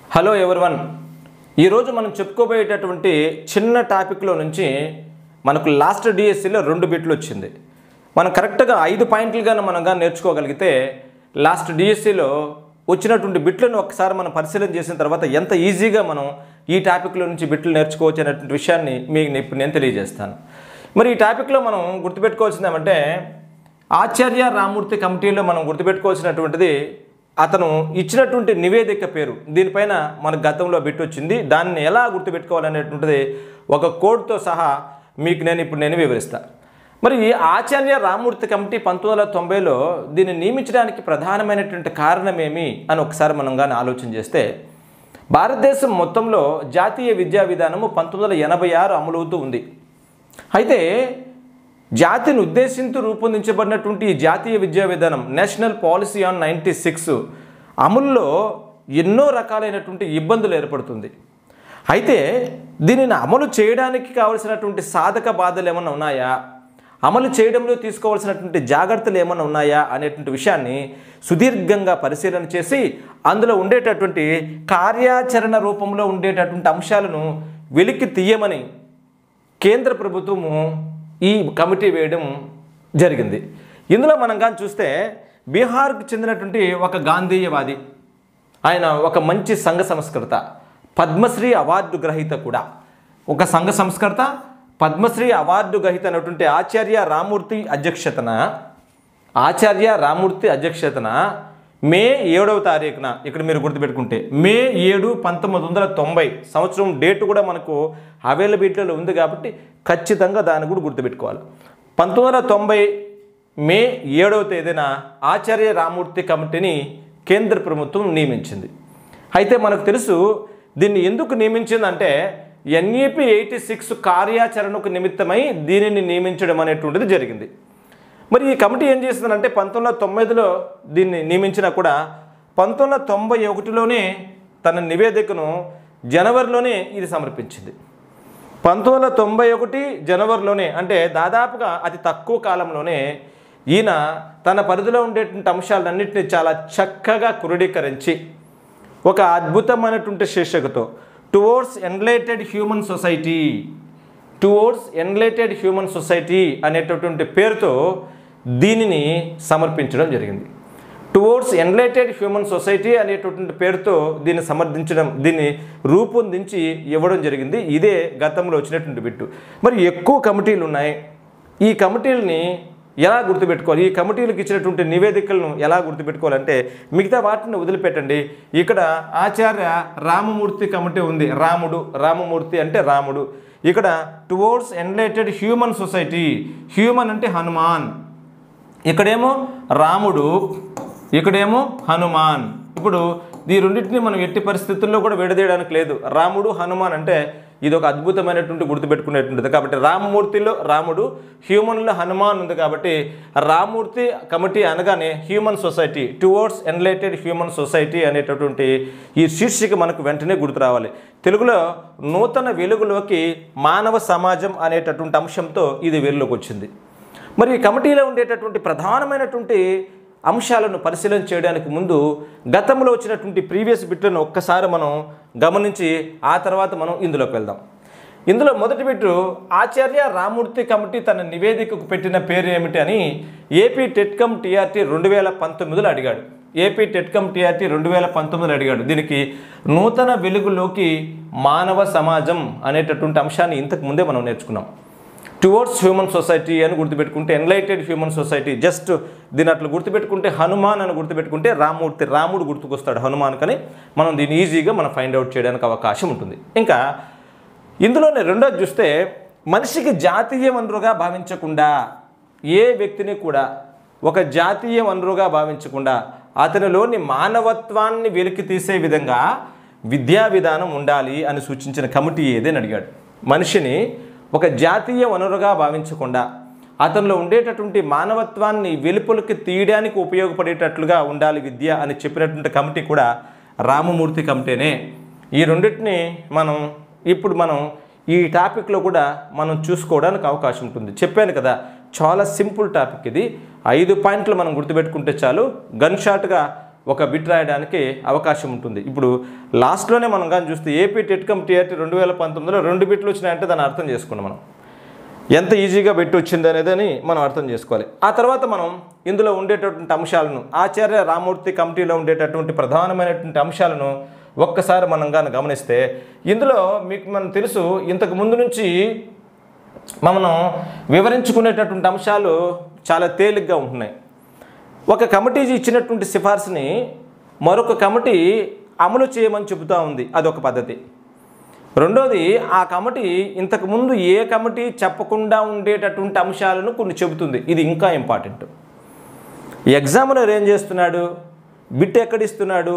hello everyone ఈరోజు మనం చెప్పుకోబోయేటటువంటి చిన్న టాపిక్లో నుంచి మనకు లాస్ట్ డిఎస్సిలో రెండు బిట్లు వచ్చింది మనం కరెక్ట్గా ఐదు పాయింట్లుగానే మనం కానీ నేర్చుకోగలిగితే లాస్ట్ డిఎస్సిలో వచ్చినటువంటి బిట్లను ఒకసారి మనం పరిశీలన చేసిన తర్వాత ఎంత ఈజీగా మనం ఈ టాపిక్లో నుంచి బిట్లు నేర్చుకోవచ్చు అనేటువంటి విషయాన్ని మీకు ఇప్పుడు నేను తెలియజేస్తాను మరి ఈ టాపిక్లో మనం గుర్తుపెట్టుకోవాల్సింది ఏమంటే ఆచార్య రామూర్తి కమిటీలో మనం గుర్తుపెట్టుకోవాల్సినటువంటిది అతను ఇచ్చినటువంటి నివేదిక పేరు దీనిపైన మన గతంలో బిట్ వచ్చింది దాన్ని ఎలా గుర్తుపెట్టుకోవాలనేటువంటిది ఒక కోడ్తో సహా మీకు నేను ఇప్పుడు నేను వివరిస్తా మరి ఈ ఆచార్య రామూర్తి కమిటీ పంతొమ్మిది వందల తొంభైలో దీన్ని నియమించడానికి ప్రధానమైనటువంటి కారణమేమి అని ఒకసారి మనం కానీ ఆలోచన చేస్తే భారతదేశం మొత్తంలో జాతీయ విద్యా విధానము పంతొమ్మిది వందల ఎనభై ఆరు అమలవుతూ ఉంది అయితే జాతిని ఉద్దేశించి రూపొందించబడినటువంటి ఈ జాతీయ విద్యా విధానం national policy on ninety six అమల్లో ఎన్నో రకాలైనటువంటి ఇబ్బందులు ఏర్పడుతుంది అయితే దీనిని అమలు చేయడానికి కావలసినటువంటి సాధక బాధలు ఏమన్నా ఉన్నాయా అమలు చేయడంలో తీసుకోవాల్సినటువంటి జాగ్రత్తలు ఏమన్నా ఉన్నాయా అనేటువంటి విషయాన్ని సుదీర్ఘంగా పరిశీలన చేసి అందులో ఉండేటటువంటి కార్యాచరణ రూపంలో ఉండేటటువంటి అంశాలను వెలికి తీయమని కేంద్ర ప్రభుత్వము ఈ కమిటీ వేయడం జరిగింది ఇందులో మనం కానీ చూస్తే బీహార్కు చెందినటువంటి ఒక గాంధీయవాది ఆయన ఒక మంచి సంఘ సంస్కృత పద్మశ్రీ అవార్డు గ్రహీత కూడా ఒక సంఘ సంస్కర్త పద్మశ్రీ అవార్డు గ్రహీత అయినటువంటి ఆచార్య రామూర్తి అధ్యక్షతన ఆచార్య రామూర్తి అధ్యక్షతన మే ఏడవ తారీఖున ఇక్కడ మీరు గుర్తుపెట్టుకుంటే మే ఏడు పంతొమ్మిది వందల తొంభై సంవత్సరం డేట్ కూడా మనకు అవైలబిలిటీలో ఉంది కాబట్టి ఖచ్చితంగా దాన్ని కూడా గుర్తుపెట్టుకోవాలి పంతొమ్మిది వందల తొంభై మే ఏడవ తేదీన ఆచార్య రామూర్తి కమిటీని కేంద్ర ప్రభుత్వం నియమించింది అయితే మనకు తెలుసు దీన్ని ఎందుకు నియమించిందంటే ఎన్ఈపి ఎయిటీ సిక్స్ కార్యాచరణకు నిమిత్తమై దీనిని నియమించడం అనేటువంటిది జరిగింది మరి ఈ కమిటీ ఏం చేసిందంటే పంతొమ్మిది వందల తొంభైలో దీన్ని నియమించినా కూడా పంతొమ్మిది వందల తొంభై ఒకటిలోనే తన నివేదికను జనవరిలోనే ఇది సమర్పించింది పంతొమ్మిది వందల తొంభై ఒకటి జనవరిలోనే అంటే దాదాపుగా అతి తక్కువ కాలంలోనే ఈయన తన పరిధిలో ఉండేటువంటి అంశాలన్నింటినీ చాలా చక్కగా క్రోడీకరించి ఒక అద్భుతమైనటువంటి శీర్షికతో towards enlightened human society towards enlightened human society అనేటటువంటి పేరుతో దీనిని సమర్పించడం జరిగింది టువర్డ్స్ ఎన్లైటెడ్ హ్యూమన్ సొసైటీ అనేటటువంటి పేరుతో దీన్ని సమర్థించడం దీన్ని రూపొందించి ఇవ్వడం జరిగింది ఇదే గతంలో వచ్చినటువంటి బిట్టు మరి ఎక్కువ కమిటీలు ఉన్నాయి ఈ కమిటీలని ఎలా గుర్తుపెట్టుకోవాలి ఈ కమిటీలకు ఇచ్చినటువంటి నివేదికలను ఎలా గుర్తుపెట్టుకోవాలంటే మిగతా వాటిని వదిలిపెట్టండి ఇక్కడ ఆచార్య రామమూర్తి కమిటీ ఉంది రాముడు రామమూర్తి అంటే రాముడు ఇక్కడ towards enlightened human society human అంటే హనుమాన్ ఇక్కడేమో రాముడు ఇక్కడేమో హనుమాన్ ఇప్పుడు ఈ రెండింటిని మనం ఎట్టి పరిస్థితుల్లో కూడా విడదీయడానికి లేదు రాముడు హనుమాన్ అంటే ఇది ఒక అద్భుతమైనటువంటి గుర్తుపెట్టుకునేటువంటిది కాబట్టి రామమూర్తిలో రాముడు హ్యూమన్లో హనుమాన్ ఉంది కాబట్టి రామూర్తి కమిటీ అనగానే human society towards enlightened human society అనేటటువంటి ఈ శీర్షిక మనకు వెంటనే గుర్తు రావాలి తెలుగులో నూతన వెలుగులోకి మానవ సమాజం అనేటటువంటి అంశంతో ఇది వెలుగులోకి వచ్చింది మరి ఈ కమిటీలో ఉండేటటువంటి ప్రధానమైనటువంటి అంశాలను పరిశీలన చేయడానికి ముందు గతంలో వచ్చినటువంటి ప్రీవియస్ బిట్లను ఒక్కసారి మనం గమనించి ఆ తర్వాత మనం ఇందులోకి వెళ్దాం ఇందులో మొదటి బిట్టు ఆచార్య రామూర్తి కమిటీ తన నివేదికకు పెట్టిన పేరు ఏమిటి అని ఏపీ టెట్కమ్ టీఆర్టీ రెండు వేల పంతొమ్మిదిలో అడిగాడు ఏపీ టెట్కమ్ టీఆర్టీ రెండు వేల పంతొమ్మిదిలో అడిగాడు దీనికి నూతన వెలుగులోకి మానవ సమాజం అనేటటువంటి అంశాన్ని ఇంతకు ముందే మనం నేర్చుకున్నాం టువర్డ్స్ హ్యూమన్ సొసైటీ అని గుర్తుపెట్టుకుంటే ఎన్లైటెడ్ హ్యూమన్ సొసైటీ జస్ట్ దీని అట్లా గుర్తుపెట్టుకుంటే హనుమాన్ అని గుర్తుపెట్టుకుంటే రామూర్తి రాముడు గుర్తుకొస్తాడు హనుమాన్ కని మనం దీన్ని ఈజీగా మనం ఫైండ్ అవుట్ చేయడానికి అవకాశం ఉంటుంది ఇంకా ఇందులోనే రెండోది చూస్తే మనిషికి జాతీయ వనరుగా భావించకుండా ఏ వ్యక్తిని కూడా ఒక జాతీయ వనరుగా భావించకుండా అతనిలోని మానవత్వాన్ని వెలికి తీసే విధంగా విద్యా విధానం ఉండాలి అని సూచించిన కమిటీ ఏదని అడిగాడు మనిషిని ఒక జాతీయ వనరుగా భావించకుండా అతనిలో ఉండేటటువంటి మానవత్వాన్ని వెలుపలికి తీయడానికి ఉపయోగపడేటట్లుగా ఉండాలి విద్య అని చెప్పినటువంటి కమిటీ కూడా రామమూర్తి కమిటీనే ఈ రెండింటిని మనం ఇప్పుడు మనం ఈ టాపిక్లో కూడా మనం చూసుకోవడానికి అవకాశం ఉంటుంది చెప్పాను కదా చాలా సింపుల్ టాపిక్ ఇది ఐదు పాయింట్లు మనం గుర్తుపెట్టుకుంటే చాలు గన్ షాట్గా ఒక బిట్ రాయడానికి అవకాశం ఉంటుంది ఇప్పుడు లాస్ట్లోనే మనం కానీ చూస్తే ఏపీ టెట్కమ్ టీఆర్టీ రెండు వేల పంతొమ్మిదిలో రెండు బిట్లు వచ్చినాయంటే దాన్ని అర్థం చేసుకున్నాం మనం ఎంత ఈజీగా పెట్టి వచ్చింది అనేది అని మనం అర్థం చేసుకోవాలి ఆ తర్వాత మనం ఇందులో ఉండేటటువంటి అంశాలను ఆచార్య రామూర్తి కమిటీలో ఉండేటటువంటి ప్రధానమైనటువంటి అంశాలను ఒక్కసారి మనం కానీ గమనిస్తే ఇందులో మీకు మనం తెలుసు ఇంతకు ముందు నుంచి మనం వివరించుకునేటటువంటి అంశాలు చాలా తేలిగ్గా ఉంటున్నాయి ఒక కమిటీ ఇచ్చినటువంటి సిఫార్సుని మరొక కమిటీ అమలు చేయమని చెబుతూ ఉంది అదొక పద్ధతి రెండోది ఆ కమిటీ ఇంతకుముందు ఏ కమిటీ చెప్పకుండా ఉండేటటువంటి అంశాలను కొన్ని చెబుతుంది ఇది ఇంకా ఇంపార్టెంట్ ఎగ్జామినర్ ఏం చేస్తున్నాడు బిట్ ఎక్కడిస్తున్నాడు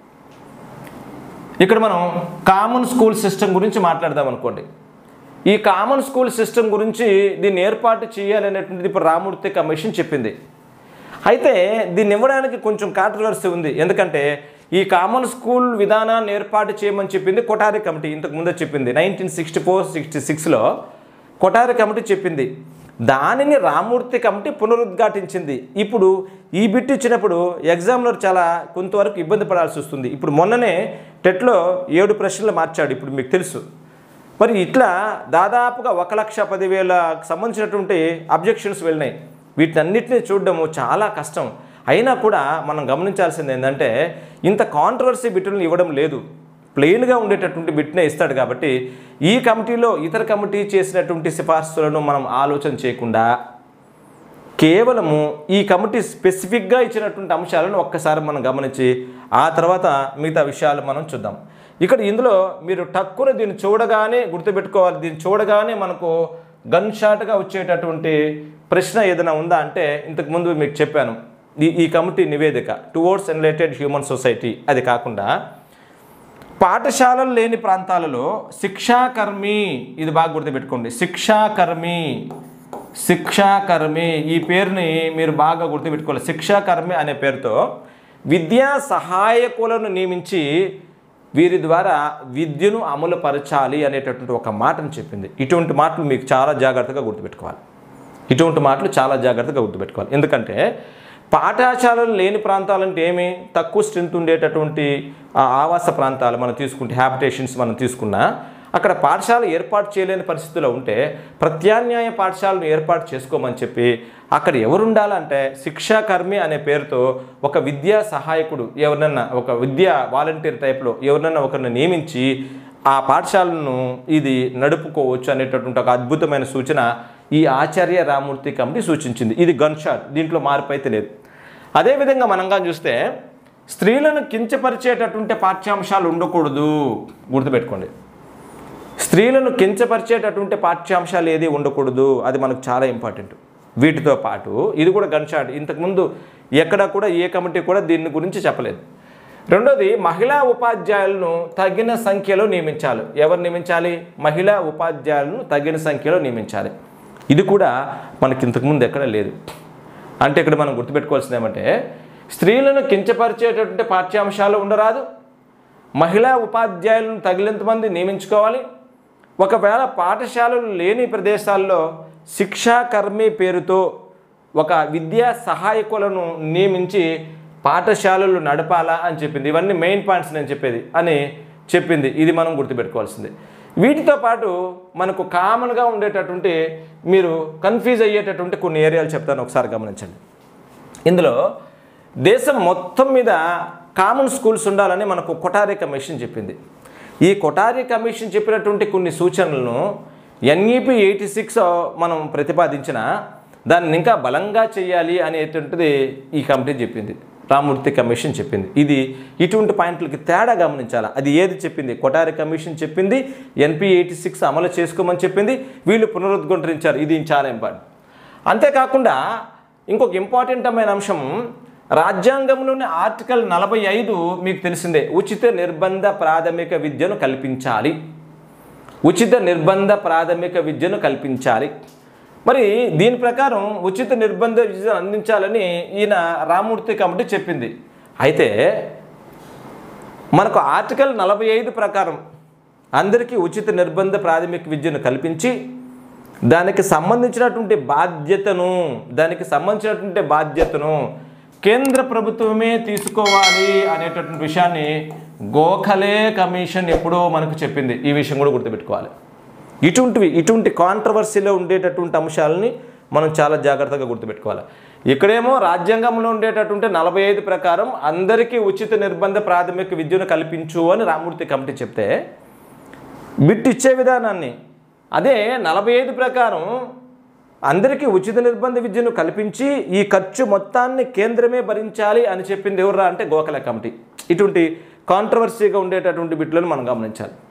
ఇక్కడ మనం కామన్ స్కూల్ సిస్టమ్ గురించి మాట్లాడదాం అనుకోండి ఈ కామన్ స్కూల్ సిస్టమ్ గురించి దీన్ని ఏర్పాటు చేయాలనేటువంటిది ఇప్పుడు రామూర్తి కమిషన్ చెప్పింది అయితే దీన్ని ఇవ్వడానికి కొంచెం కాంట్రవర్సీ ఉంది ఎందుకంటే ఈ కామన్ స్కూల్ విధానాన్ని ఏర్పాటు చేయమని చెప్పింది కొటారి కమిటీ ఇంతకు ముందే చెప్పింది నైన్టీన్ సిక్స్టీ ఫోర్ సిక్స్టీ సిక్స్లో కొటారి కమిటీ చెప్పింది దానిని రామూర్తి కమిటీ పునరుద్ఘాటించింది ఇప్పుడు ఈ బిట్ ఇచ్చినప్పుడు ఎగ్జామ్లో చాలా కొంతవరకు ఇబ్బంది పడాల్సి వస్తుంది ఇప్పుడు మొన్ననే టెట్లో ఏడు ప్రశ్నలు మార్చాడు ఇప్పుడు మీకు తెలుసు మరి ఇట్లా దాదాపుగా ఒక లక్ష పదివేలకు సంబంధించినటువంటి అబ్జెక్షన్స్ వెళ్ళినాయి వీటన్నిటిని చూడడము చాలా కష్టం అయినా కూడా మనం గమనించాల్సింది ఏంటంటే ఇంత కాంట్రవర్సీ బిట్టులను ఇవ్వడం లేదు ప్లెయిన్గా ఉండేటటువంటి బిట్నే ఇస్తాడు కాబట్టి ఈ కమిటీలో ఇతర కమిటీ చేసినటువంటి సిఫార్సులను మనం ఆలోచన చేయకుండా కేవలము ఈ కమిటీ స్పెసిఫిక్గా ఇచ్చినటువంటి అంశాలను ఒక్కసారి మనం గమనించి ఆ తర్వాత మిగతా విషయాలు మనం చూద్దాం ఇక్కడ ఇందులో మీరు టక్కున దీన్ని చూడగానే గుర్తుపెట్టుకోవాలి దీన్ని చూడగానే మనకు గన్ షాట్గా వచ్చేటటువంటి ప్రశ్న ఏదైనా ఉందా అంటే ఇంతకు ముందు మీకు చెప్పాను ఈ ఈ కమిటీ నివేదిక టువర్డ్స్ ఎన్లేటెడ్ హ్యూమన్ సొసైటీ అది కాకుండా పాఠశాలలు లేని ప్రాంతాలలో శిక్షాకర్మి ఇది బాగా గుర్తుపెట్టుకోండి శిక్షాకర్మి శిక్షాకర్మి ఈ పేరుని మీరు బాగా గుర్తుపెట్టుకోవాలి శిక్షాకర్మి అనే పేరుతో విద్యా సహాయకులను నియమించి వీరి ద్వారా విద్యను అమలుపరచాలి అనేటటువంటి ఒక మాటను చెప్పింది ఇటువంటి మాటలు మీకు చాలా జాగ్రత్తగా గుర్తుపెట్టుకోవాలి ఇటువంటి మాటలు చాలా జాగ్రత్తగా గుర్తుపెట్టుకోవాలి ఎందుకంటే పాఠశాలలు లేని ప్రాంతాలంటే ఏమి తక్కువ స్ట్రెంత్ ఉండేటటువంటి ఆ ఆవాస ప్రాంతాలు మనం తీసుకుంటే హ్యాబిటేషన్స్ మనం తీసుకున్నా అక్కడ పాఠశాల ఏర్పాటు చేయలేని పరిస్థితిలో ఉంటే ప్రత్యామ్నాయ పాఠశాలను ఏర్పాటు చేసుకోమని చెప్పి అక్కడ ఎవరు ఉండాలంటే శిక్షాకర్మి అనే పేరుతో ఒక విద్యా సహాయకుడు ఎవరినన్నా ఒక విద్యా వాలంటీర్ టైప్లో ఎవరినన్నా ఒకరిని నియమించి ఆ పాఠశాలను ఇది నడుపుకోవచ్చు అనేటటువంటి ఒక అద్భుతమైన సూచన ఈ ఆచార్య రామూర్తి కమిటీ సూచించింది ఇది గన్ షాట్ దీంట్లో మార్పు అయితే లేదు అదేవిధంగా మనంగా చూస్తే స్త్రీలను కించపరిచేటటువంటి పాఠ్యాంశాలు ఉండకూడదు గుర్తుపెట్టుకోండి స్త్రీలను కించపరిచేటటువంటి పాఠ్యాంశాలు ఏది ఉండకూడదు అది మనకు చాలా ఇంపార్టెంట్ వీటితో పాటు ఇది కూడా గన్ షాట్ ఇంతకుముందు ఎక్కడ కూడా ఏ కమిటీ కూడా దీని గురించి చెప్పలేదు రెండోది మహిళా ఉపాధ్యాయులను తగిన సంఖ్యలో నియమించాలి ఎవరు నియమించాలి మహిళా ఉపాధ్యాయులను తగిన సంఖ్యలో నియమించాలి ఇది కూడా మనకి ఇంతకుముందు ఎక్కడ లేదు అంటే ఇక్కడ మనం గుర్తుపెట్టుకోవాల్సింది ఏమంటే స్త్రీలను కించపరిచేటటువంటి పాఠ్యాంశాలు ఉండరాదు మహిళా ఉపాధ్యాయులను తగినంతమంది నియమించుకోవాలి ఒకవేళ పాఠశాలలు లేని ప్రదేశాల్లో శిక్షాకర్మి పేరుతో ఒక విద్యా సహాయకులను నియమించి పాఠశాలలు నడపాలా అని చెప్పింది ఇవన్నీ మెయిన్ పాయింట్స్ నేను చెప్పేది అని చెప్పింది ఇది మనం గుర్తుపెట్టుకోవాల్సింది వీటితో పాటు మనకు కామన్గా ఉండేటటువంటి మీరు కన్ఫ్యూజ్ అయ్యేటటువంటి కొన్ని ఏరియాలు చెప్తాను ఒకసారి గమనించండి ఇందులో దేశం మొత్తం మీద కామన్ స్కూల్స్ ఉండాలని మనకు కొటారి కమిషన్ చెప్పింది ఈ కొటారి కమిషన్ చెప్పినటువంటి కొన్ని సూచనలను ఎన్ఈపి ఎయిటీ సిక్స్ మనం ప్రతిపాదించిన దాన్ని ఇంకా బలంగా చేయాలి అనేటువంటిది ఈ కమిటీ చెప్పింది రామూర్తి కమిషన్ చెప్పింది ఇది ఇటువంటి పాయింట్లకి తేడా గమనించాలి అది ఏది చెప్పింది కొటారి కమిషన్ చెప్పింది ఎన్పి ఎయిటీ సిక్స్ అమలు చేసుకోమని చెప్పింది వీళ్ళు పునరుద్ఘాటించారు ఇది చాలా ఇంపార్టెంట్ అంతేకాకుండా ఇంకొక ఇంపార్టెంట్ అయిన అంశం రాజ్యాంగంలోని ఆర్టికల్ నలభై ఐదు మీకు తెలిసిందే ఉచిత నిర్బంధ ప్రాథమిక విద్యను కల్పించాలి ఉచిత నిర్బంధ ప్రాథమిక విద్యను కల్పించాలి మరి దీని ప్రకారం ఉచిత నిర్బంధ విద్యను అందించాలని ఈయన రామూర్తి కమిటీ చెప్పింది అయితే మనకు ఆర్టికల్ నలభై ఐదు ప్రకారం అందరికీ ఉచిత నిర్బంధ ప్రాథమిక విద్యను కల్పించి దానికి సంబంధించినటువంటి బాధ్యతను దానికి సంబంధించినటువంటి బాధ్యతను కేంద్ర ప్రభుత్వమే తీసుకోవాలి అనేటటువంటి విషయాన్ని గోఖలే కమిషన్ ఎప్పుడో మనకు చెప్పింది ఈ విషయం కూడా గుర్తుపెట్టుకోవాలి ఇటువంటివి ఇటువంటి కాంట్రవర్సీలో ఉండేటటువంటి అంశాలని మనం చాలా జాగ్రత్తగా గుర్తుపెట్టుకోవాలి ఇక్కడేమో రాజ్యాంగంలో ఉండేటటువంటి నలభై ఐదు ప్రకారం అందరికీ ఉచిత నిర్బంధ ప్రాథమిక విద్యను కల్పించు అని రామూర్తి కమిటీ చెప్తే బిట్ ఇచ్చే విధానాన్ని అదే నలభై ఐదు ప్రకారం అందరికీ ఉచిత నిర్బంధ విద్యను కల్పించి ఈ ఖర్చు మొత్తాన్ని కేంద్రమే భరించాలి అని చెప్పింది ఎవర్రా అంటే గోఖల కమిటీ ఇటువంటి కాంట్రవర్సీగా ఉండేటటువంటి బిట్లను మనం గమనించాలి